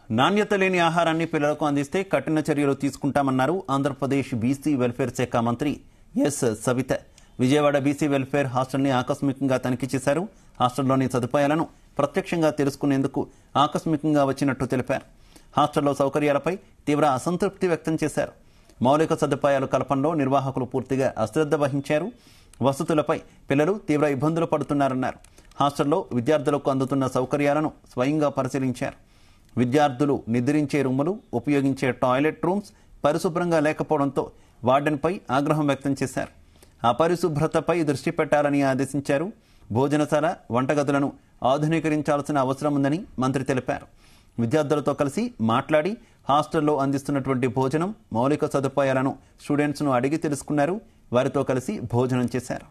నాణ్యత లేని ఆహారాన్ని పిల్లలకు అందిస్తే కఠిన చర్యలు తీసుకుంటామన్నారు ఆంధ్రప్రదేశ్ బీసీ వెల్ఫేర్ శాఖ మంత్రి S Savitha Vijayawada BC welfare హాస్టల్ని ఆకస్మికంగా తనిఖీ చేశారు హాస్టల్లోని సదుపాయాలను ప్రత్యక్షంగా తెలుసుకునేందుకు ఆకస్మికంగా వచ్చినట్టు తెలిపారు హాస్టల్లో సౌకర్యాలపై తీవ్ర అసంతృప్తి వ్యక్తం చేశారు మౌలిక సదుపాయాల కల్పనలో నిర్వాహకులు పూర్తిగా అశ్రద్ధ వహించారు వసతులపై పిల్లలు తీవ్ర ఇబ్బందులు పడుతున్నారన్నారు హాస్టల్లో విద్యార్థులకు అందుతున్న సౌకర్యాలను స్వయంగా పరిశీలించారు విద్యార్థులు నిద్రించే రూములు ఉపయోగించే టాయిలెట్ రూమ్స్ పరిశుభ్రంగా లేకపోవడంతో వార్డెన్పై ఆగ్రహం వ్యక్తం చేశారు అపరిశుభ్రతపై దృష్టి పెట్టాలని ఆదేశించారు భోజనశాల వంటగదులను ఆధునీకరించాల్సిన అవసరం ఉందని మంత్రి తెలిపారు విద్యార్థులతో కలిసి మాట్లాడి హాస్టల్లో అందిస్తున్నటువంటి భోజనం మౌలిక సదుపాయాలను స్టూడెంట్స్ను అడిగి తెలుసుకున్నారు వారితో కలిసి భోజనం చేశారు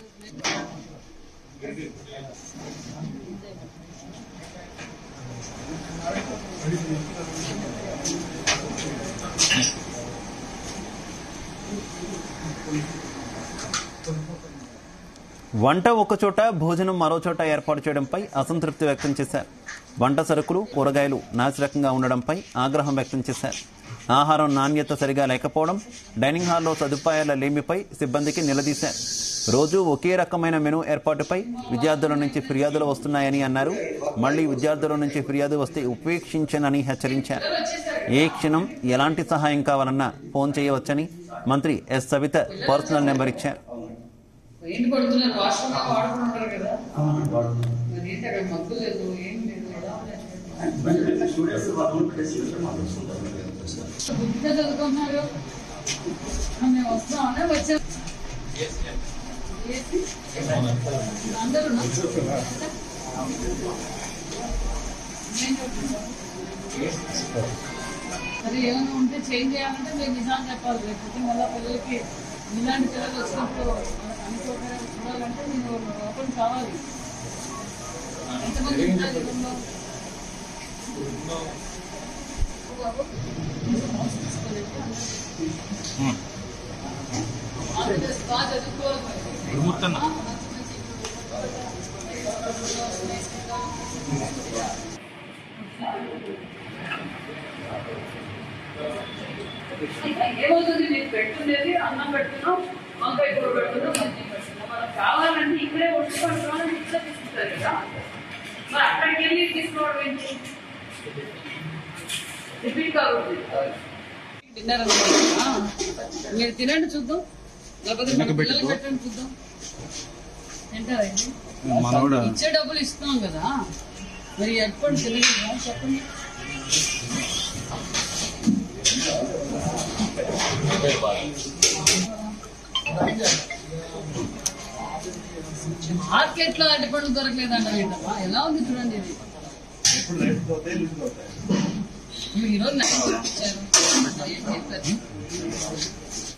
వంట ఒకచోట భోజనం మరో చోట ఏర్పాటు చేయడంపై అసంతృప్తి వ్యక్తం చేశారు వంట సరుకులు కూరగాయలు నాసిరకంగా ఉండడంపై ఆగ్రహం వ్యక్తం చేశారు ఆహారం నాణ్యత సరిగా లేకపోవడం డైనింగ్ హాల్లో సదుపాయాల లేమిపై సిబ్బందికి నిలదీశారు రోజు ఒకే రకమైన మెనూ ఏర్పాటుపై విద్యార్థుల నుంచి ఫిర్యాదులు వస్తున్నాయని అన్నారు మళ్లీ విద్యార్థుల నుంచి ఫిర్యాదు వస్తే ఉపేక్షించనని హెచ్చరించారు ఏ క్షణం ఎలాంటి సహాయం కావాలన్నా ఫోన్ చేయవచ్చని మంత్రి ఎస్ సవిత పర్సనల్ నెంబర్ ఇచ్చారు ఏంటి పడుతున్నారు వాష్రూమ్ వాడుకుని ఉంటారు కదా మరి ఏంటి అక్కడ మగ్గు లేదు ఏం లేదు ఎలా బుద్ధిగా చదువుకుంటున్నారు ఆ, మేము వస్తామనే వచ్చాం ఏసీ? అందరూ మరి ఏమైనా ఉంటే చేంజ్ చేయాలంటే మీరు నిజాలు చెప్పాలి లేకపోతే మళ్ళీ పిల్లలకి ఇలాంటి పిల్లలు వచ్చినప్పుడు వాళ్ళకి అన్ని సౌకర్యాలు చూడాలంటే నేను ఓపెన్ కావాలి ఎంతమంది ఉంటారు ఈ రూమ్లో? ఆంధ్రప్రదేశ్ బాగా చదువుకోవాలి మరి. ఆ, మంచి మంచి ఏమవుతుంది మీకు పెట్టుకునేది అన్నం పెట్టుకున్నాం వంకాయ కూర పెట్టుకున్నాం మజ్జిగ పెట్టుకున్నాం మనకు కావాలంటే ఇక్కడే వండుకుంటున్నాం ఇట్లా తీసుకుంటారు కదా మరి అక్కడికి వెళ్ళి తీసుకోవడం ఏంటి రిపీట్ కాకూడదు డిన్నర్ అనమాట మీరు తినండి చూద్దాం లేకపోతే మీ పిల్లలకి పెట్టండి చూద్దాం తింటారా ఇది? ఇచ్చే డబ్బులు ఇస్తున్నాం కదా మరి ఎప్పుడు తెలియదు చెప్పండి మార్కెట్ లో అరటి పండ్లు దొరకలేదంట ఏంటమ్మా ఎలా ఉంది చూడండి ఇది మీరు ఈరోజు నైట్ ఇచ్చారు ఏం చేస్తారు